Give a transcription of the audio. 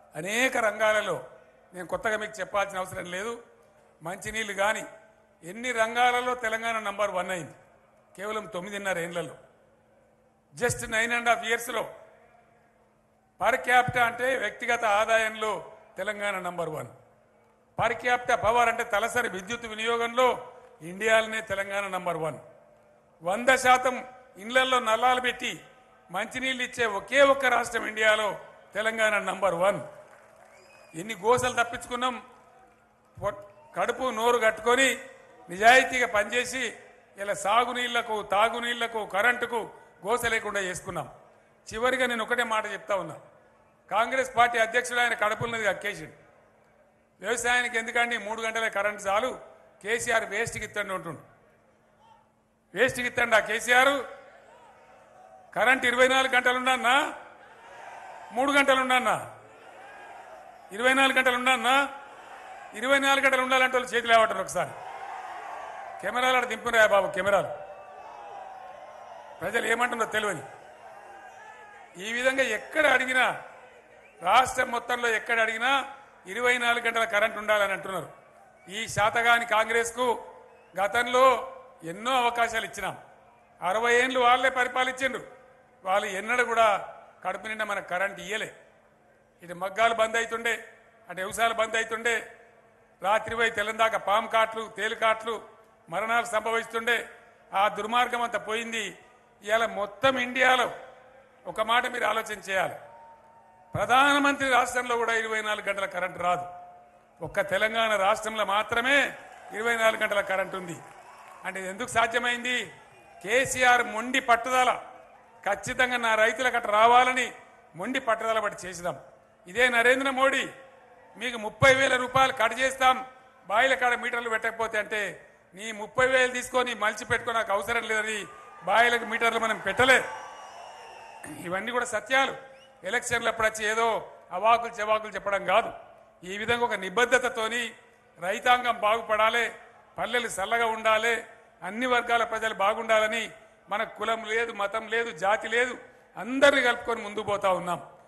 అనేక రంగాలలో నేను కొత్తగా మీకు చెప్పాల్సిన అవసరం లేదు మంచినీళ్ళు కానీ ఎన్ని రంగాలలో తెలంగాణ నంబర్ వన్ అయింది కేవలం తొమ్మిదిన్నర ఏళ్లలో జస్ట్ నైన్ అండ్ హాఫ్ ఇయర్స్లో పర్ క్యాపిటా అంటే వ్యక్తిగత ఆదాయంలో Telangana number one per capita power అంటే తలసరి విద్యుత్ వినియోగంలో ఇండియాలోనే తెలంగాణ నంబర్ వన్ వంద శాతం ఇళ్లలో నల్లాలు పెట్టి మంచినీళ్ళు ఇచ్చే ఒకే ఒక్క రాష్ట్రం ఇండియాలో తెలంగాణ నంబర్ వన్ ఎన్ని గోసలు తప్పించుకున్నాం పొట్- కడుపు నోరు కట్టుకొని నిజాయితీగా పనిచేసి ఇలా సాగునీళ్లకు తాగునీళ్లకు కరెంటుకు గోస లేకుండా చేసుకున్నాం చివరిగా నేను ఒకటే మాట చెప్తా ఉన్నా కాంగ్రెస్ పార్టీ అధ్యక్షుడు ఆయన కడుపున్నది అక్కేసిండు వ్యవసాయానికి ఎందుకండి మూడు గంటలే కరెంటు చాలు కేసీఆర్ వేస్ట్కి ఇస్తాడు ఉంటుండు వేస్ట్కి ఇస్తాడు ఆ కేసీఆర్ కరెంట్ ఇరవై నాలుగు గంటలు ఉండన్నా మూడు గంటలు ఉండన్నా ఇరవై నాలుగు గంటలు ఉండన్నా ఇరవై నాలుగు గంటలు ఉండాలంటే వాళ్ళు చేతులు లేవటారు ఒకసారి కెమెరాలు అక్కడ దింపురా బాబు కెమెరాలు ప్రజలు ఏమంటుందో తెలియని ఈ విధంగా ఎక్కడ అడిగినా రాష్ట్రం మొత్తంలో ఎక్కడ అడిగినా ఇరవై నాలుగు గంటల కరెంట్ ఉండాలని అంటున్నారు ఈ శాతగాని కాంగ్రెస్కు గతంలో ఎన్నో అవకాశాలు ఇచ్చినాం అరవై ఏళ్ళు వాళ్ళే పరిపాలించిండ్రు వాళ్ళు ఎన్నడూ కూడా కడుపు నిండా మనకు కరెంట్ ఇయ్యలే ఇటు మగ్గాలు బంద్ అవుతుండే అటు వ్యవసాయాలు బంద్ అవుతుండే రాత్రి పోయి తెల్లందాకా పాము కాట్లు తేలికాట్లు మరణాలు సంభవిస్తుండే ఆ దుర్మార్గం అంతా పోయింది ఇవాళ మొత్తం ఇండియాలో ఒక మాట మీరు ఆలోచన చేయాలి ప్రధానమంత్రి రాష్ట్రంలో కూడా ఇరవై నాలుగు గంటల కరెంటు రాదు ఒక్క తెలంగాణ రాష్ట్రంలో మాత్రమే ఇరవై నాలుగు గంటల కరెంటు ఉంది అంటే ఇది ఎందుకు సాధ్యమైంది కేసీఆర్ మొండి పట్టుదల ఖచ్చితంగా నా రైతులకు అట్ట రావాలని మొండి పట్టుదల బట్టి చేసినాం ఇదే నరేంద్ర మోడీ మీకు ముప్పై వేల రూపాయలు కట్ చేస్తాం బాయిల కాడ మీటర్లు పెట్టకపోతే అంటే నీ ముప్పై వేలు తీసుకొని మలిచి పెట్టుకో నాకు అవసరం లేదని బాయిలకు మీటర్లు మనం పెట్టలే ఇవన్నీ కూడా సత్యాలు ఎలక్షన్లు అప్పుడు వచ్చి ఏదో అవాకులు చెవాకులు చెప్పడం కాదు ఈ విధంగా ఒక నిబద్ధతతోని రైతాంగం బాగుపడాలి పల్లెలు చల్లగా ఉండాలి అన్ని వర్గాల ప్రజలు బాగుండాలని మనకు కులం లేదు మతం లేదు జాతి లేదు అందరిని కలుపుకొని ముందుకు పోతా ఉన్నాం